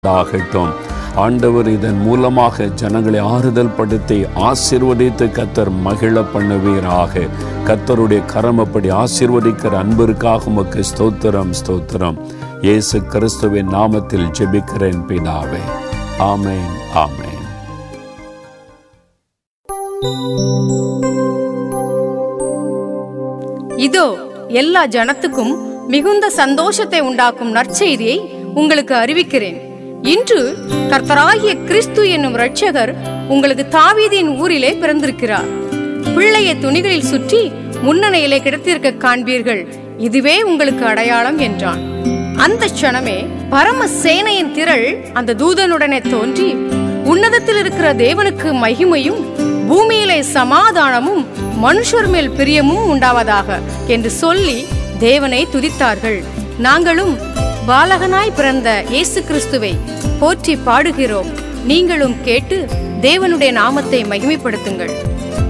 ஆகட்டும் ஆண்டவர் இதன் மூலமாக ஜனங்களை ஆறுதல் படுத்தி ஆசீர்வதித்து கத்தர் மகிழ பண்ணுவீராக கத்தருடைய கரமப்படி ஆசீர்வதிக்கிற அன்பிற்காக உமக்கு ஸ்தோத்திரம் ஸ்தோத்திரம் இயேசு கிறிஸ்துவின் நாமத்தில் ஜெபிக்கிறேன் பிதாவே ஆமென் ஆமென் இதோ எல்லா ஜனத்துக்கும் மிகுந்த சந்தோஷத்தை உண்டாக்கும் நற்செய்தியை உங்களுக்கு அறிவிக்கிறேன் இன்று கர்த்தராகிய கிறிஸ்து என்னும் இரட்சகர் உங்களுக்கு தாவீதின் ஊரிலே பிறந்திருக்கிறார் பிள்ளையை துணிகளில் சுற்றி முன்னணையிலே கிடத்திருக்க காண்பீர்கள் இதுவே உங்களுக்கு அடையாளம் என்றான் அந்த க்ஷணமே பரம சேனையின் திரள் அந்த தூதனுடனே தோன்றி உன்னதத்தில் இருக்கிற தேவனுக்கு மகிமையும் பூமியிலே சமாதானமும் மனுஷர் மேல் பிரியமும் உண்டாவதாக என்று சொல்லி தேவனை துதித்தார்கள் நாங்களும் பாலகனாய் பிறந்த இயேசு கிறிஸ்துவை போற்றி பாடுகிறோம் நீங்களும் கேட்டு தேவனுடைய நாமத்தை மகிமைப்படுத்துங்கள்